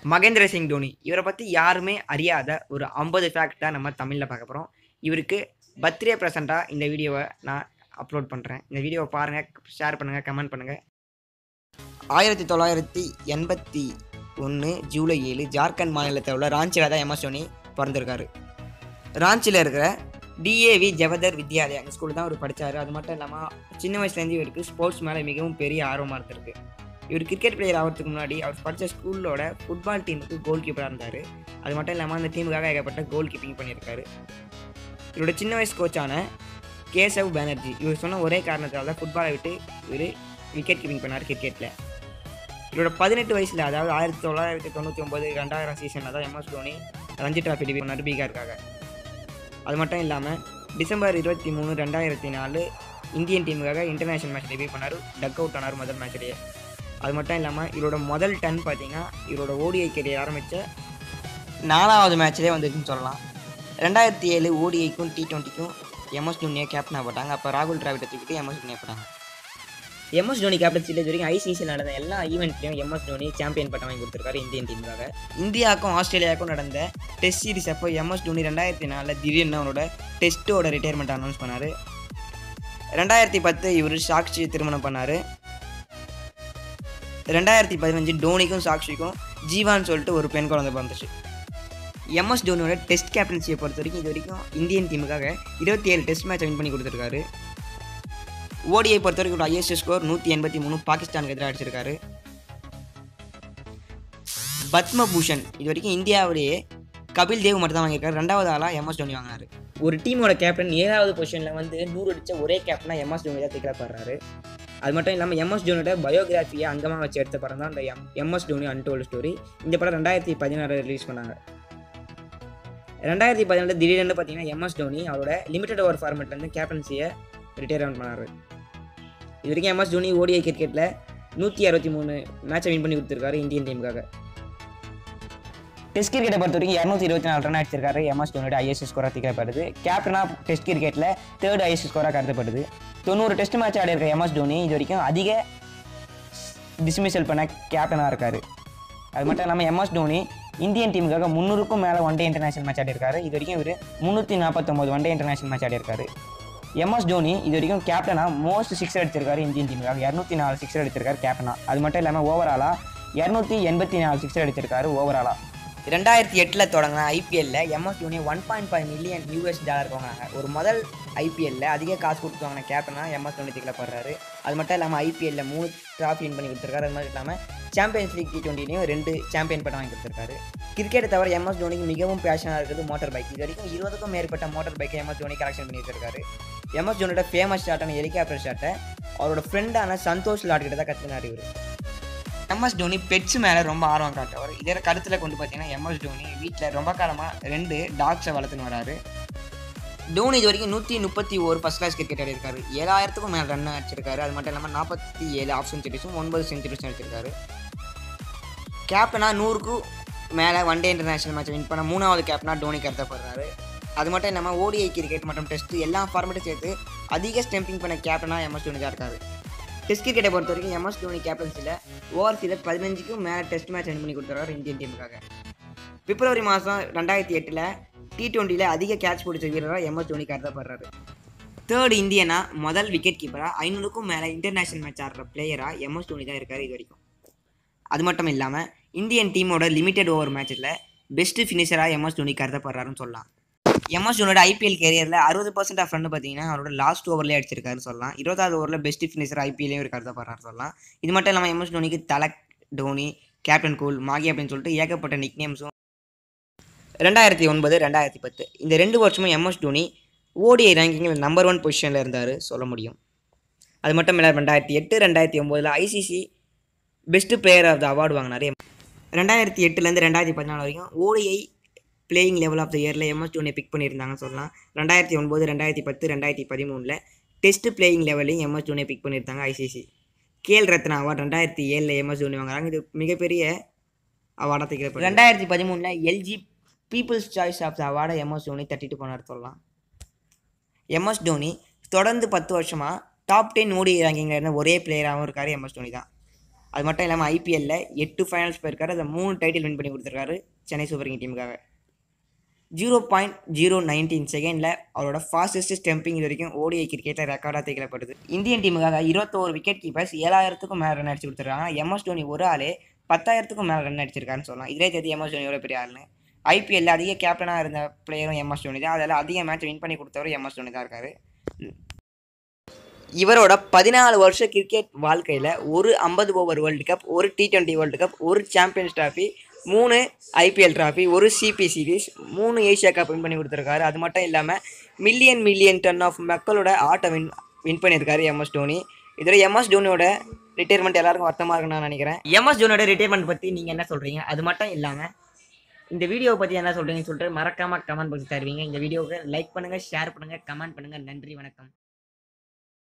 மகேந்திர சிங் தோனி இவரை பற்றி யாருமே அறியாத ஒரு ஐம்பது ஃபேக்ட் தான் நம்ம தமிழில் பார்க்க போகிறோம் இவருக்கு பர்த்டே ப்ரெசண்ட்டாக இந்த வீடியோவை நான் அப்லோட் பண்ணுறேன் இந்த வீடியோவை பாருங்கள் ஷேர் பண்ணுங்கள் கமெண்ட் பண்ணுங்கள் ஆயிரத்தி தொள்ளாயிரத்தி எண்பத்தி ஒன்று ஜூலை ஏழு ஜார்க்கண்ட் மாநிலத்தில் உள்ள ராஞ்சியில் தான் எம்எஸ் தோனி பிறந்திருக்காரு ராஞ்சியில் இருக்கிற டிஏவி ஜவஹர் வித்யாலயா அந்த ஸ்கூலில் தான் அவர் படித்தார் அது மட்டும் இல்லாமல் சின்ன வயசுலேருந்து இவருக்கு ஸ்போர்ட்ஸ் மேலே மிகவும் பெரிய ஆர்வமாக இருந்திருக்கு இவர் கிரிக்கெட் பிளேயர் ஆகிறதுக்கு முன்னாடி அவர் படித்த ஸ்கூலோட ஃபுட்பால் டீமுக்கு கோல் கீப்பராக இருந்தார் அது மட்டும் இல்லாமல் அந்த டீமுக்காக ஏகப்பட்ட கோல் கீப்பிங் பண்ணியிருக்காரு இவரோட சின்ன வயசு கோச்சான கேசவ் பானர்ஜி இவர் சொன்ன ஒரே காரணத்தால் தான் ஃபுட்பாலை விட்டு இவர் விக்கெட் கீப்பிங் பண்ணார் கிரிக்கெட்டில் இவரோட பதினெட்டு வயசில் அதாவது ஆயிரத்தி தொள்ளாயிரத்தி தொண்ணூற்றி ஒம்பது ரெண்டாயிரம் சீசனில் தான் எம்எஸ் தோனி ரஞ்சி டிராஃபி டிவி பண்ணார் பீகாருக்காக அது மட்டும் இல்லாமல் டிசம்பர் இருபத்தி மூணு ரெண்டாயிரத்தி நாலு இந்தியன் டீமுக்காக இன்டர்நேஷனல் மேட்ச் டெபியூ பண்ணார் டக் அவுட் ஆனார் முதல் மேட்ச்லேயே அது மட்டும் இல்லாமல் இவரோட முதல் டன் பார்த்தீங்கன்னா இவரோட ஓடிஐ கெரியர் ஆரம்பித்த நாலாவது மேட்ச்லேயே வந்துருக்குன்னு சொல்லலாம் ரெண்டாயிரத்தி ஏழு ஓடிஐக்கும் டி டுவெண்ட்டிக்கும் எம்எஸ் தோனியை கேப்டனாக போட்டாங்க அப்போ ராகுல் டிராவிட்டை தூக்கிட்டு எம்எஸ் தோனியை போட்டாங்க எம்எஸ் தோனி கேப்டன்சியில் இது வரைக்கும் ஐசிசியில் நடந்த எல்லா ஈவெண்ட்லையும் எம்எஸ் தோனி சாம்பியன் பட்டம் வாங்கி கொடுத்துருக்காரு இந்தியன் டீமுக்காக இந்தியாவுக்கும் ஆஸ்திரேலியாவுக்கும் நடந்த டெஸ்ட் சீரிஸ் அப்போ எம்எஸ் தோனி ரெண்டாயிரத்தி நாலில் திடீர்னு அவரோட டெஸ்ட்டோட ரிட்டையர்மெண்ட் அனௌன்ஸ் பண்ணார் ரெண்டாயிரத்தி பத்து இவர் சாக்ஷி திருமணம் பண்ணார் ரெண்டாயிரத்தி பதினஞ்சு டோனிக்கும் சாக்ஷிக்கும் ஜீவான்னு சொல்லிட்டு ஒரு பெண் குழந்தை பிறந்துச்சு எம்எஸ் தோனியோட டெஸ்ட் கேப்டன்சியை பொறுத்த வரைக்கும் இது வரைக்கும் இந்தியன் டீமுக்காக இருபத்தி ஏழு டெஸ்ட் மேட்ச் வின் பண்ணி கொடுத்துருக்காரு ஓடிஐ பொறுத்த வரைக்கும் ஐஎஸ்எஸ் ஸ்கோர் நூற்றி எண்பத்தி மூணு பாகிஸ்தானுக்கு எதிராக அடிச்சிருக்காரு பத்மபூஷன் இது வரைக்கும் இந்தியாவிலேயே கபில் தேவ் மட்டும் தான் வாங்கியிருக்காரு ரெண்டாவது ஆளாக எம்எஸ் தோனி வாங்கினாரு ஒரு டீமோட கேப்டன் ஏழாவது பொசிஷனில் வந்து நூறு அடித்த ஒரே கேப்டனாக எம்எஸ் தோனி தான் திக்கப்படுறாரு அது மட்டும் இல்லாமல் எம்எஸ் தோனியோட பயோகிராஃபியை அங்கமாக வச்சு எடுத்த படம் தான் இந்த M MS Dhoni untold story இந்த படம் ரெண்டாயிரத்தி பதினாறு ரிலீஸ் பண்ணாங்க ரெண்டாயிரத்தி பதினெட்டு திடீர்னு பார்த்தீங்கன்னா எம்எஸ் தோனி அவரோட லிமிடெட் ஓவர் ஃபார்மெட்லேருந்து கேப்டன்சியை ரிட்டையர்மெண்ட் பண்ணார் இது வரைக்கும் எம்எஸ் தோனி ஓடிஐ கிரிக்கெட்டில் நூற்றி அறுபத்தி மூணு மேட்சை வின் பண்ணி கொடுத்துருக்காரு இந்தியன் டீமுக்காக டெஸ்ட் கிரிக்கெட்டை பொறுத்த வரைக்கும் இரநூத்தி இருபத்தி நாலு ரன் அடிச்சிருக்காரு எம்எஸ் தோனியோட ஐஎஸ்எஸ் ஸ்கோராக திக்கப்படுது கேப்டனாக டெஸ்ட் கிரிக்கெட்டில் தேர்ட் ஐஎஸ்எஸ் ஸ்கோராக கருதப்படுது தொண்ணூறு டெஸ்ட் மேட்ச் ஆடி இருக்க எம்எஸ் தோனி இது வரைக்கும் அதிக டிஸ்மிசல் பண்ண கேப்டனாக இருக்கார் அது மட்டும் இல்லாமல் எம்எஸ் தோனி இந்தியன் டீமுக்காக முந்நூறுக்கும் மேலே ஒன் டே இன்டர்நேஷனல் மேட்ச் ஆடி இருக்காரு இது வரைக்கும் இவர் முந்நூற்றி நாற்பத்தொம்போது ஒன் டே இன்டர்நேஷனல் மேட்ச் ஆடி இருக்காரு எம்எஸ் தோனி இது வரைக்கும் கேப்டனாக மோஸ்ட் சிக்ஸர் அடிச்சிருக்காரு இந்தியன் டீமுக்காக இரநூத்தி நாலு சிக்ஸர் அடிச்சிருக்காரு கேப்டனாக அது மட்டும் இல்லாமல் ஓவராலாக இரநூத்தி எண்பத்தி நாலு சிக்ஸர் அடிச்சிருக்காரு ஓவராலாக ரெண்டாயிரத்தி எட்டில் தொடங்கின ஐபிஎல்ல MS Dhoni one point five million US dollar வாங்கினாங்க ஒரு முதல் ஐபிஎல்ல அதிக காசு கொடுத்து வாங்கின கேப்டனாக எம்எஸ் தோனி திக்கலப்படுறாரு அது மட்டும் இல்லாமல் ஐபிஎல்ல மூணு ட்ராஃபி வின் பண்ணி கொடுத்துருக்காரு அது மட்டும் இல்லாமல் சாம்பியன்ஸ் லீக் டி டுவெண்ட்டிலையும் ரெண்டு சாம்பியன் பட்டம் வாங்கி கொடுத்துருக்காரு கிரிக்கெட்டை தவிர எம்எஸ் தோனிக்கு மிகவும் பேஷனாக இருக்கிறது மோட்டார் பைக் இது வரைக்கும் இருபதுக்கும் மேற்பட்ட மோட்டார் பைக்கை எம்எஸ் தோனி கலெக்ஷன் பண்ணி வச்சிருக்காரு எம்எஸ் தோனியோட ஃபேமஸ் ஷாட்டான ஹெலிகாப்டர் ஷாட்டை அவரோட ஃப்ரெண்டான சந்தோஷ் லாட் கிட்ட தான் கற்றுனார் இவர் எம்எஸ் தோனி பெட்ஸ் மேலே ரொம்ப ஆர்வம் காட்டுறவர் இதே கருத்தில் கொண்டு பார்த்தீங்கன்னா எம்எஸ் தோனி வீட்டில் ரொம்ப காலமாக ரெண்டு டாக்ஸை வளர்த்துன்னு வராரு தோனி இது வரைக்கும் நூற்றி முப்பத்தி ஒரு ஃபஸ்ட் கிளாஸ் கிரிக்கெட் ஆடிருக்காரு ஏழாயிரத்துக்கும் மேலே ரன் அடிச்சிருக்காரு அது மட்டும் இல்லாமல் நாற்பத்தி ஏழு ஆஃப் செஞ்சுரிஸும் ஒன்பது செஞ்சுரிஸும் அடிச்சிருக்காரு கேப்டனாக நூறுக்கும் மேலே one day international match win பண்ண மூணாவது கேப்டனாக தோனி கருதப்படுறாரு அது மட்டும் இல்லாமல் ஓடிஐ கிரிக்கெட் மற்றும் டெஸ்ட் எல்லா ஃபார்மேட்டும் சேர்த்து அதிக ஸ்டெம்பிங் பண்ண கேப்டனாக எம்எஸ் தோனி தான் இருக்காரு டெஸ்ட் கிரிக்கெட்டை பொறுத்த வரைக்கும் எம்எஸ் தோனி கேப்டன்சியில் ஓவர்சீல பதினஞ்சுக்கும் மேலே டெஸ்ட் மேட்ச் வின் பண்ணி கொடுத்துருக்காரு இந்தியன் டீமுக்காக பிப்ரவரி மாதம் ரெண்டாயிரத்தி எட்டில் டி டுவெண்ட்டியில் அதிக கேட்ச் பிடிச்ச வீரராக எம்எஸ் தோனி கருதப்படுறாரு தேர்ட் இந்தியனா முதல் விக்கெட் கீப்பராக ஐநூறுக்கும் மேலே இன்டர்நேஷனல் மேட்ச் ஆடுற பிளேயராக எம்எஸ் தோனி தான் இருக்கார் இது வரைக்கும் அது மட்டும் இல்லாமல் இந்தியன் டீமோட லிமிடெட் ஓவர் மேட்ச்சில் பெஸ்ட்டு ஃபினிஷராக எம்எஸ் தோனி கருதப்படுறாருன்னு சொல்லலாம் எம்எஸ் தோனியோட ஐபிஎல் கேரியரில் அறுபது பர்சன்ட் ஆஃப் ரன் பார்த்தீங்கன்னா அவரோட லாஸ்ட் ஓவர்லேயே அடிச்சிருக்காரு சொல்லலாம் இருபதாவது ஓவரில் பெஸ்ட் ஃபினிஷர் ஐபிஎல்லையும் ஒரு கருதப்படுறாரு சொல்லலாம் இது மட்டும் இல்லாமல் எம்எஸ் தோனிக்கு தலக் டோனி கேப்டன் கூல் மாகி அப்படின்னு சொல்லிட்டு ஏகப்பட்ட நிக்நேம்ஸும் ரெண்டாயிரத்தி ஒன்பது ரெண்டாயிரத்தி பத்து இந்த ரெண்டு வருஷமும் எம்எஸ் தோனி ஓடிஐ ரேங்கிங்கில் நம்பர் ஒன் பொசிஷனில் இருந்தார் சொல்ல முடியும் அது மட்டும் இல்லை ரெண்டாயிரத்தி எட்டு ரெண்டாயிரத்தி ஒம்போதில் ICC best player of the award வாங்கினார் ரெண்டாயிரத்தி எட்டுலேருந்து ரெண்டாயிரத்தி பதினாலு வரைக்கும் ODI playing eleven of the இயரில் எம்எஸ் தோனியை பிக் பண்ணியிருந்தாங்கன்னு சொல்லலாம் ரெண்டாயிரத்தி ஒன்பது ரெண்டாயிரத்தி பத்து ரெண்டாயிரத்தி பதிமூணில் டெஸ்ட் பிளேயிங் லெவலையும் எம்எஸ் தோனியை பிக் பண்ணியிருந்தாங்க ஐசிசி கேல் ரத்னா அவார்டு ரெண்டாயிரத்தி ஏழில் எம்எஸ் தோனி வாங்குறாங்க இது மிகப்பெரிய அவார்டாக திகழப்படுது ரெண்டாயிரத்தி பதிமூணில் LG people's choice of the அவார்டை எம்எஸ் தோனி தட்டிட்டு போனார் சொல்லலாம் எம்எஸ் தோனி தொடர்ந்து பத்து வருஷமாக டாப் டென் ஓடி ரேங்கிங்கில் இருந்த ஒரே பிளேயராகவும் இருக்கார் எம்எஸ் தோனி தான் அது மட்டும் இல்லாமல் ஐபிஎல்ல எட்டு ஃபைனல்ஸ் போயிருக்காரு அதை மூணு டைட்டில் வின் பண்ணி கொடுத்துருக்காரு சென்னை சூப்பர் கிங் டீமுக்காக ஜீரோ பாயிண்ட் ஜீரோ நைன்டீன் செகண்டில் அவரோட ஃபாஸ்டஸ்ட் ஸ்டெம்பிங் இது வரைக்கும் ஓடிஐ கிரிக்கெட்டில் ரெக்கார்டாக திகழப்படுது இந்தியன் டீமுக்காக இருபத்தோரு விக்கெட் கீப்பர்ஸ் ஏழாயிரத்துக்கும் மேலே ரன் அடிச்சு கொடுத்துருக்காங்க எம்எஸ் தோனி ஒரு ஆளே பத்தாயிரத்துக்கும் மேலே ரன் அடிச்சிருக்காருன்னு சொல்லலாம் இதிலே தெரிஞ்சு எம்எஸ் தோனி எவ்வளோ பெரிய ஆளுன்னு ஐபிஎல்ல அதிக கேப்டனாக இருந்த பிளேயரும் எம்எஸ் தோனி தான் அதில் அதிக மேட்ச் வின் பண்ணி கொடுத்தவரும் எம்எஸ் தோனி தான் இருக்காரு இவரோட பதினாலு வருஷ கிரிக்கெட் வாழ்க்கையில் ஒரு ஐம்பது ஓவர் வேர்ல்டு கப் ஒரு டி டுவெண்ட்டி வேர்ல்டு கப் ஒரு சாம்பியன்ஸ் ட்ராஃபி மூணு ஐபிஎல் ட்ராஃபி ஒரு சிபி சீரிஸ் மூணு ஏஷியா கப் வின் பண்ணி கொடுத்துருக்காரு அது மட்டும் இல்லாமல் மில்லியன் மில்லியன் டன் ஆஃப் மக்களோட ஆட்டை வின் வின் பண்ணியிருக்காரு எம்எஸ் தோனி இதோட எம்எஸ் தோனியோட ரிட்டையர்மெண்ட் எல்லாருக்கும் வருத்தமாக இருக்குன்னு நான் நினைக்கிறேன் எம்எஸ் தோனியோட ரிட்டையர்மெண்ட் பற்றி நீங்கள் என்ன சொல்கிறீங்க அது மட்டும் இல்லாமல் இந்த வீடியோவை பற்றி என்ன சொல்கிறீங்கன்னு சொல்லிட்டு மறக்காமல் கமெண்ட் பாக்ஸ் தருவீங்க இந்த வீடியோவுக்கு லைக் பண்ணுங்கள் ஷேர் பண்ணுங்கள் கமெண்ட் பண்ணுங்கள் நன்றி வணக்கம்